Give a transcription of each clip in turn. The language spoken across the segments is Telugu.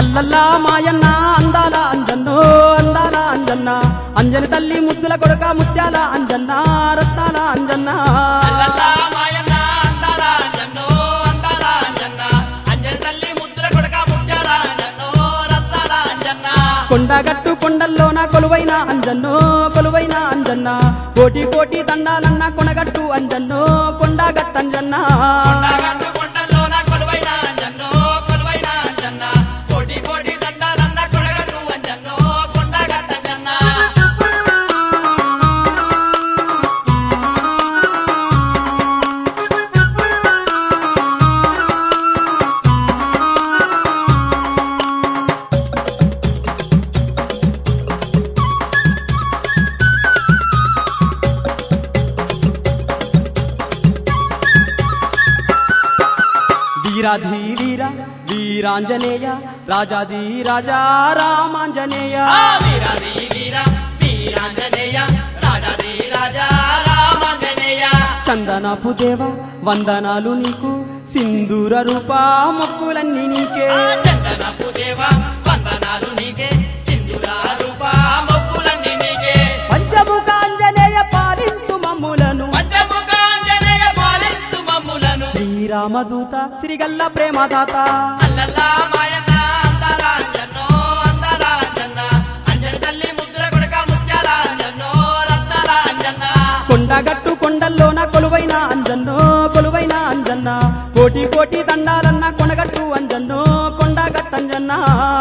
అల్లల్లా మాయన్న అందాల అంజన్నో అందాల అంజన్న అంజని తల్లి ముద్దుల కొడక ముత్యాల అంజన్న రత్నాల అంజన్న అల్లల్లా మాయన్న అందాల అంజన్నో అందాల అంజన్న అంజని తల్లి ముద్దుల కొడక ముత్యాల అంజన్నో రత్నాల అంజన్న కొండగట్టు కొండల్లోన కొలువైన అంజన్నో కొలువైన అంజన్న కోటి కోటి దండాలన్న కొనగట్టు అంజన్నో కొండగట్టంజన్న కొండగట్టు కొండల్లోన కొలువైన అంజన్నో కొలువైన అంజన్న కోటి కోటి దండాలన్న కొడగట్టు అంజన్నో కొండగట్టంజన్న వీరాధి వీర వీరాంజనేయ రాజాది రాజా రామాంజనేయ ఆ వీరాది వీర వీరాంజనేయ రాజాది రాజా రామాంజనేయ చందనపు దేవ వందనాలు నీకు సింధూర రూప మొక్కులన్నీ నీకే ఆ చందనపు దేవ వందనాలు నీకే సింధురా రూప మొక్కులన్నీ నీకే పంచముఖ ఆంజనేయ పాలించు మమ్ములను పంచముఖ ఆంజనేయ పాలించు మమ్ములను శ్రీరామదూత శ్రీగల్ల ప్రేమదాత అల్లల్లా మాయన్న అందాల అంజన్నో అందాల అంజన్న అంజన్ తల్లి ముద్ర కొడక ముత్యాల అంజన్నో రత్నాల అంజన్న కొండగట్టు కొండల్లోన కొలువైన అంజన్నో కొలువైన అంజన్న కోటి కోటి దండాలన్న కొనగట్టు అంజన్నో కొండగట్టంజన్న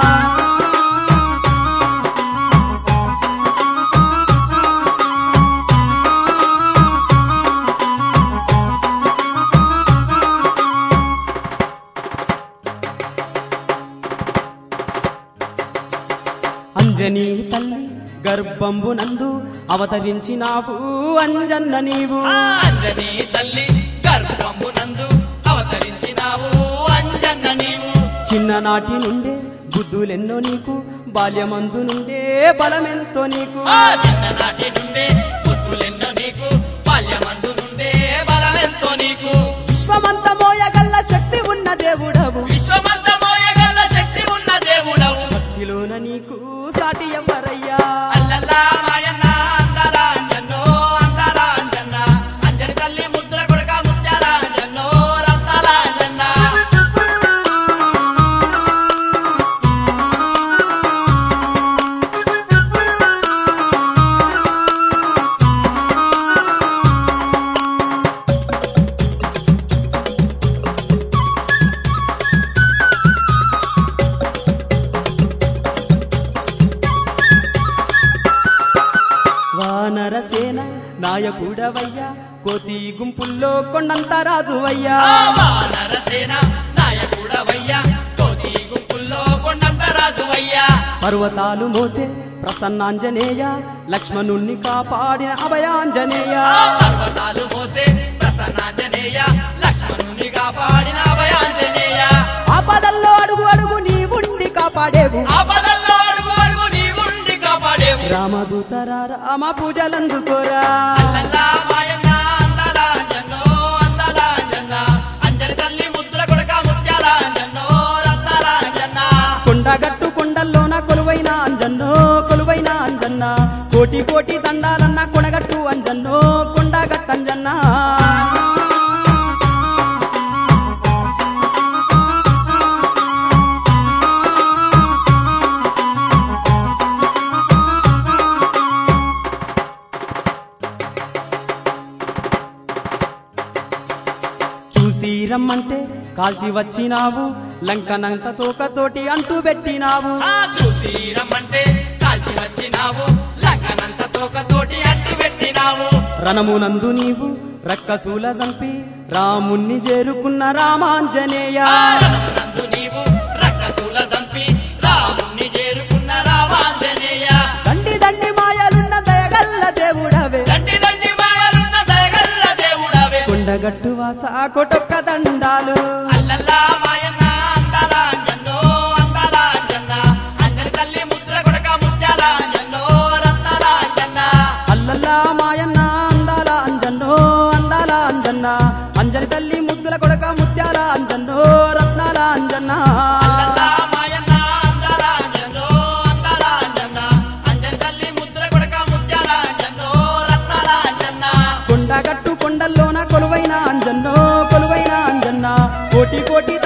అంజనీ తల్లి గర్భంబునందు అవతరించినావు అంజన్న నీవు ఆ అంజనీ తల్లి గర్భంబునందు అవతరించినావు అంజన్న నీవు చిన్ననాటి నుండే బుద్ధులెన్నో నీకు బాల్యమందు నుండే బలమెంతో నీకు ఆ చిన్ననాటి నుండే బుద్ధులెన్నో నీకు బాల్యమందు నుండే బలమెంతో నీకు విశ్వమంత మోయగల్ల శక్తి ఉన్న దేవుడవు విశ్వమంత మోయగల శక్తి ఉన్న దేవుడవు భక్తిలోన నీకు సాటి ఎవ్వరయ్యా అల్లల్లా మాయన్న అందాల అంజన్నో అందాల అంజన్న అంజని తల్లి ముద్ర కొడక ముత్యాల అంజన్నో రత్నాల అంజన్న వానరసేన నాయకుడవయ్యా కోతి గుంపుల్లో కొండంత రాజువయ్యా ఆ వానరసేన నాయకుడవయ్యా కోటి గుంపుల్లో కొండంత రాజువయ్యా పర్వతాలు మోసే ప్రసన్నాంజనేయ లక్ష్మణుణ్ణి కాపాడిన అభయాంజనేయ ఆ పర్వతాలు మోసే ప్రసన్నాంజనేయ లక్ష్మణుని కాపాడిన అభయాంజనేయ ఆపదల్లో అడుగు అడుగు నీ ఉండి కాపాడేవు ఆపదల్లో అడుగు అడుగు నీవుండి కాపాడేవు రామదూతరా రామ పూజలందుకోరా అల్లల్లా మాయన్న అందాల అంజన్నో అందాల అంజన్న అంజని తల్లి ముద్దుల కొడక ముత్యాల అంజన్నో రత్నాల అంజన్న కొండగట్టు కొండల్లోన కొలువైన అంజన్నో కొలువైన అంజన్న కోటి కోటి దండాలన్న కొనగట్టు అంజన్నో కొండగట్టంజన్న చూసి రమ్మంటే కాల్చి వచ్చినావు లంకనంత తోకతోటి అంటూ పెట్టినావు ఆ చూసి రమ్మంటే కాల్చి వచ్చినావు లంకనంత తోకతోటి అట్టు పెట్టినావు రణమునందు నీవు రక్కసూల చంపి రాముణ్ణి చేరుకున్న రామాంజనేయ ఆ రణమునందు నీవు రక్కసుల దంపి రాముణ్ణి చేరుకున్న రామాంజనేయ దండి దండి మాయలున్న దయగల్ల దేవుడవే దండి దండి మాయలున్న దయగల్ల దేవుడవే కొండగట్టు వాస కొటొక్క దండాలు అల్లల్లా మాయన్న అందాల అంజన్నో అందాల అంజన్న అంజని తల్లి ముద్ర కొడక ముత్యాల అంజన్నో రత్నాల అంజన్న అల్లల్లా మాయన్న అందాల అంజన్నో అందాల అంజన్న అంజని తల్లి ముద్దుల కొడక ముత్యాల అంజన్నో రత్నాల అంజన్న అల్లల్లా మాయన్న అందాల కొండగట్టు కొండల్లోన కొలువైన అంజన్నో కొలువైన అంజన్న కోటి కోటి